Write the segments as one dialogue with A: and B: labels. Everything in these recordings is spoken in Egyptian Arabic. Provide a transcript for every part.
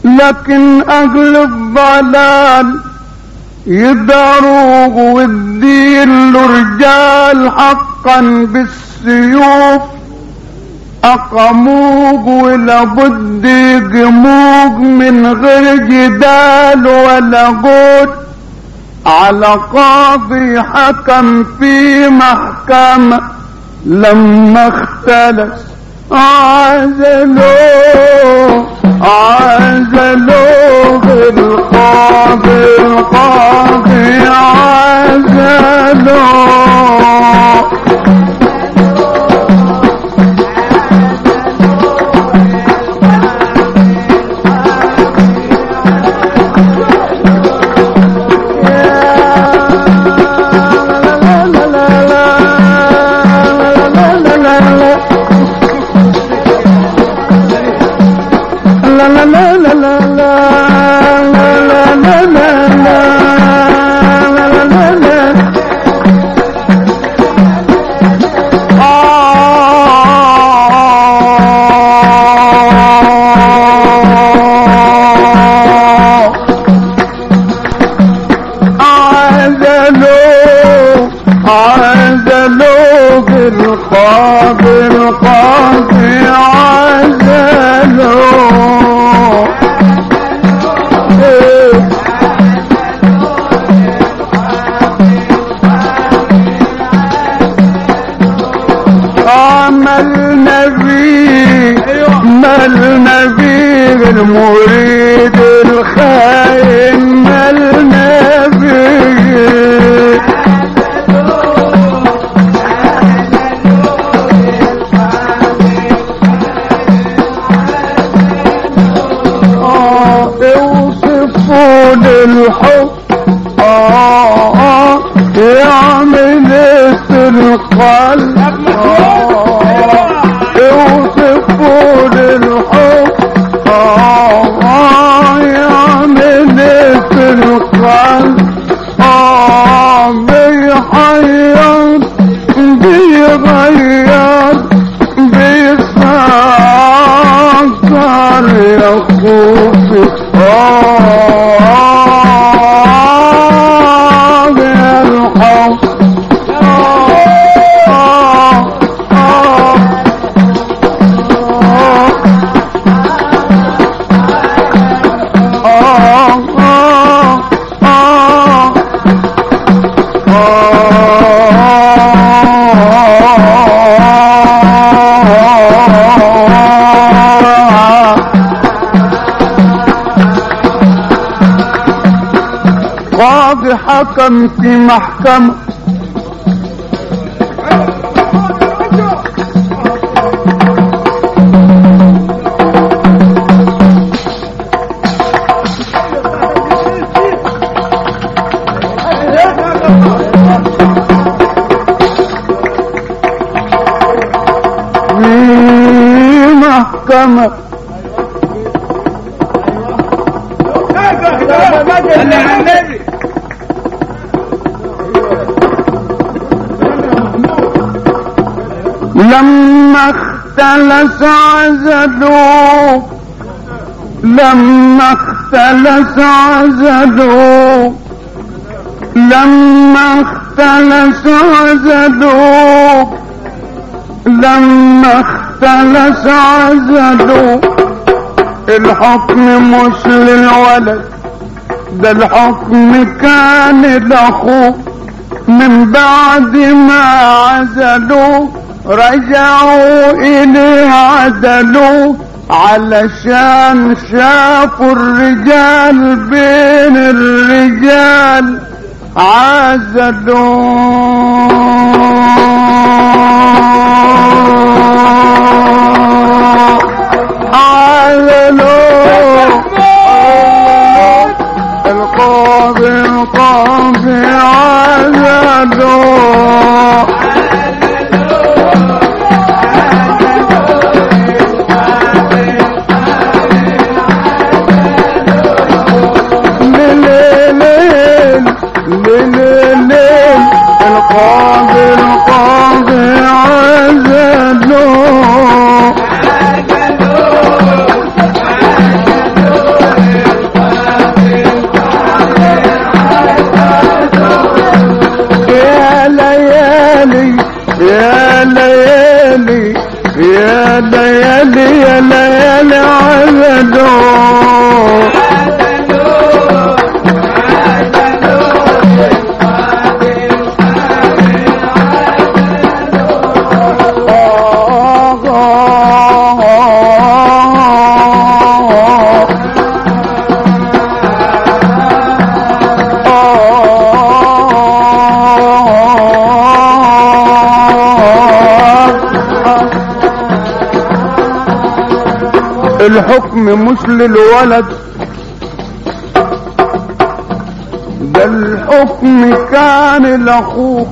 A: لكن أهل الضلال يداروه والدين له رجال حقا بالسيوف أقموه ولابد يقموه من غير جدال ولا قول على قاضي حكم في محكمة لما اختلف عزلوه عزلوه القاضي القاضي عزلوه عزلوا عزلوا بالقاضي القاضي عزلوا إيه. عمل نبي مال نبي المريد الخاين مال نبي آه، اوصفوا للحب آه آه، يعمل القلب آه، اوصفوا للحب آه آه، يعمل القلب آه بيحير بيغير بيسكر يا خوفي آه يا الحب آه آه آه قاضي حكم في محكمة في محكمة لما اختلس عزلوا لما اختلس عزلوا لما اختلس عزلوا لما اختلس عزلوا الحكم مش للولد ده الحكم كان لاخوه من بعد ما عزلوا رجعوا إليه عدلوا علشان شافوا الرجال بين الرجال عزلوا عزلوا القاضي القاضي عزلوا ليل ليل القاضي القاضي عزلوا مش للولد ده الحكم كان لاخوه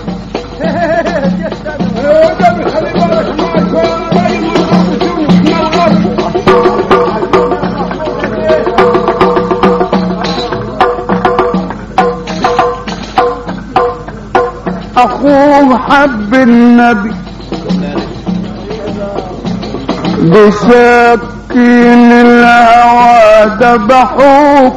A: اخوه حب النبي بسكين الهوى ذبحوه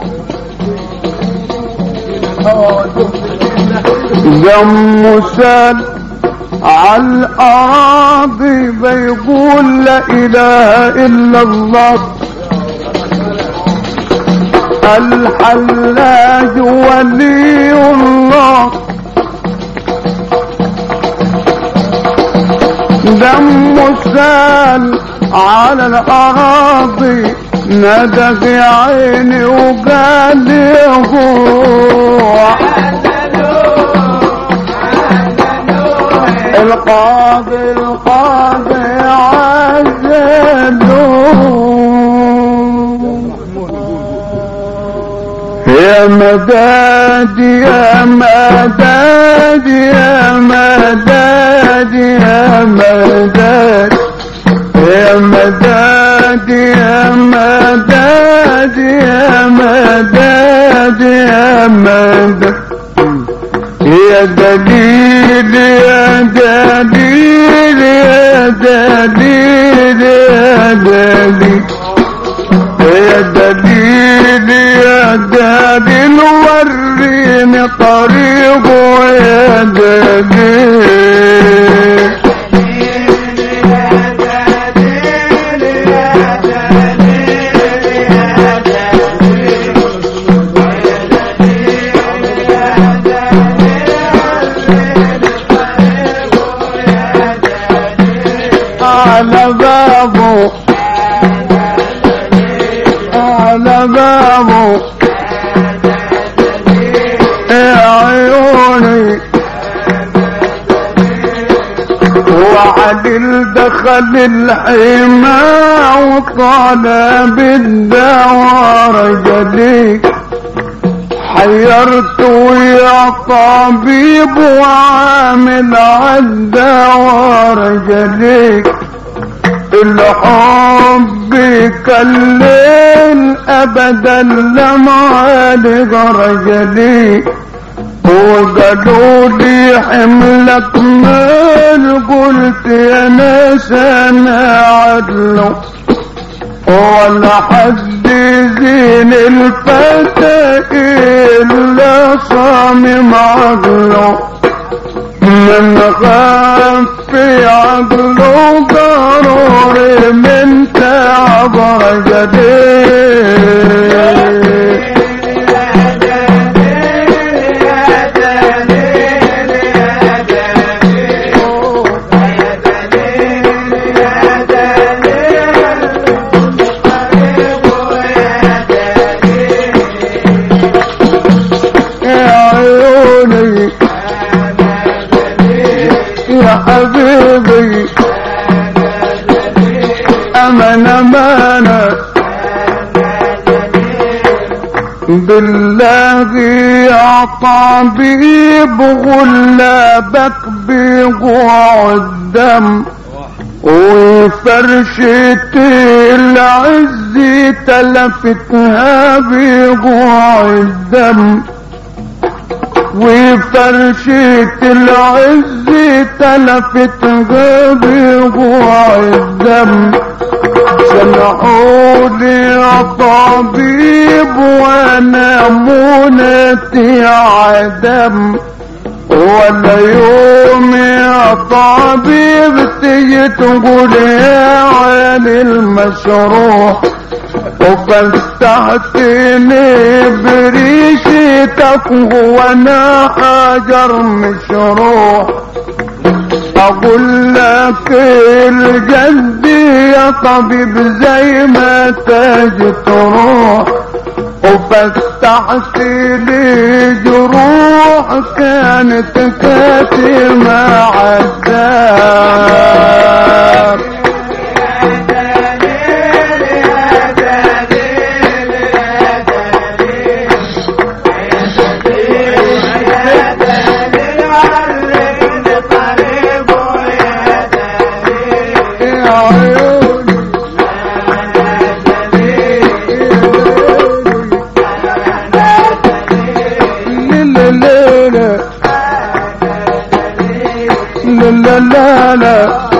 A: دم سال على الأراضي بيقول لا إله إلا الله الحلاج ولي الله دم سال على الأراضي ندى في عيني وقال لي هو القاضي القاضي عزلوه يا مداد يا مداد يا مداد يا مداد يا مداد يا مداد يا مداد يا مداد يا دليل يا دليل يا دليل يا دليل يا دليل يا دليل وريني طريقه يا دليل على بابه على بابه يا عيوني وعدل دخل الحمى وطالب الدوار جديد حيرت يا طبيب وعامل عالدوار جديد الحب كالليل ابدا لما رجلي وقالوا لي حملك مال قلت يا ناس انا عدله ولا حد زين الفتى الا صامم عقله من خف عقله ضروري من تعب رجلي يا عيوني يا حبيبي أمن أمانة بالله يا طبيب غلابك بقوع الدم وفرشة العز تلفتها بقوع الدم وفرشة العز تلفتها بقوع الدم سمعوني يا طبيب وانا منتي عدم ولا يوم يا طبيب تيجي تقول يا عيني المشروع وفتحتني بريشتك وانا حجر مشروع اقول لك الجد يا طبيب زي ما تجي تروح وفتحت لي جروح كانت كاتمة عذاب لا لا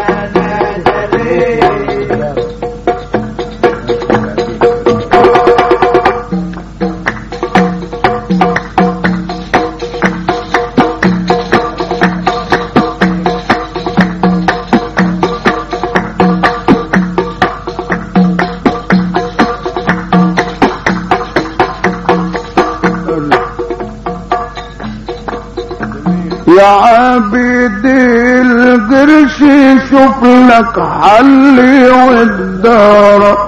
A: يا عبيد القرش شوف لك حل والدار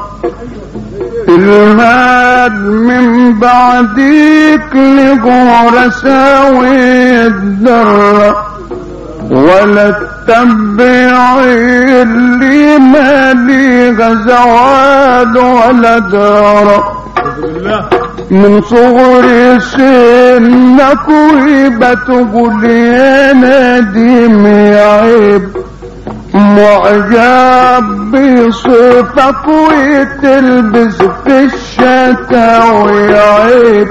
A: المال من بعديك لغور ساوي الدار ولا تتبع اللي مالي غزوال ولا دار من صغر سنك ويبة تقول يا نديم يا عيب معجب بصفك وتلبس في الشتاوي عيب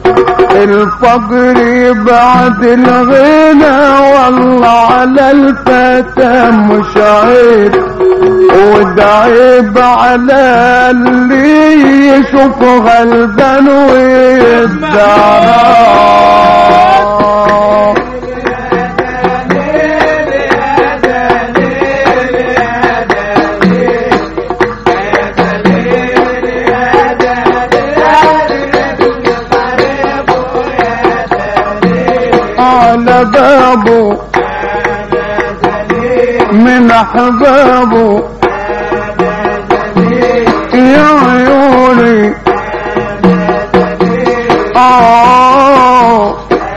A: الفقر بعد الغنى والله على الفتى مش عيب وده عيب على اللي يشوف غلبان ويدعى على بابه من احبابه يا عيوني آه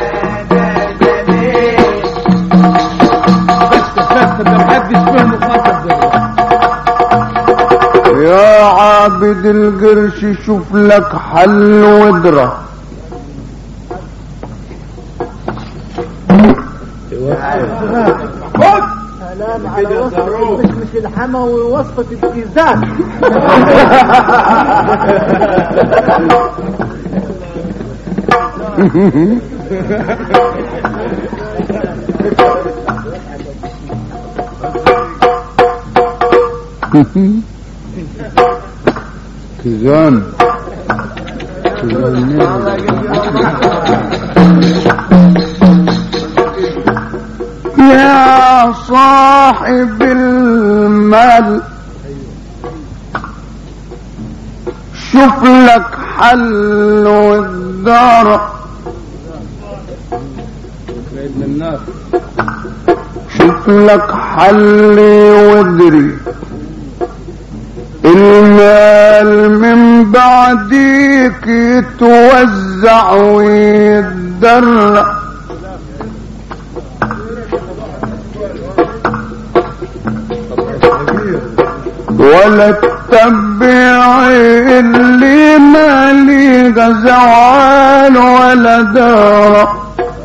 A: يا عابد القرش شوف لك حل ودره
B: سلام على وصفة مش مش الحما ووصفة الجيزات
A: كيزان يا صاحب المال شوف لك حل والدار شوف لك حل وادري المال من بعديك يتوزع ويتدرق ولا تتبع اللي مالي غزوان ولا دار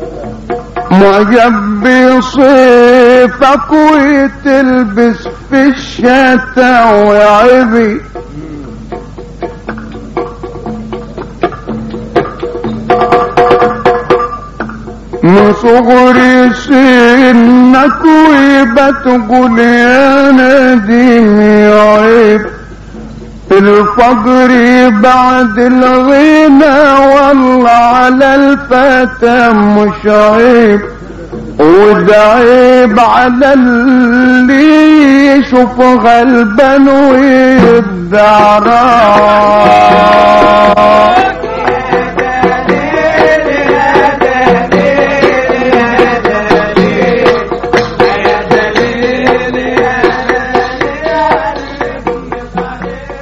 A: معجب بصيفك وتلبس في الشتا وعبي من صغر سنك ويبة تقول يا نديم يا عيب الفقر بعد الغنى والله على الفتى مش عيب وده عيب على اللي يشوف غلبان ويدعى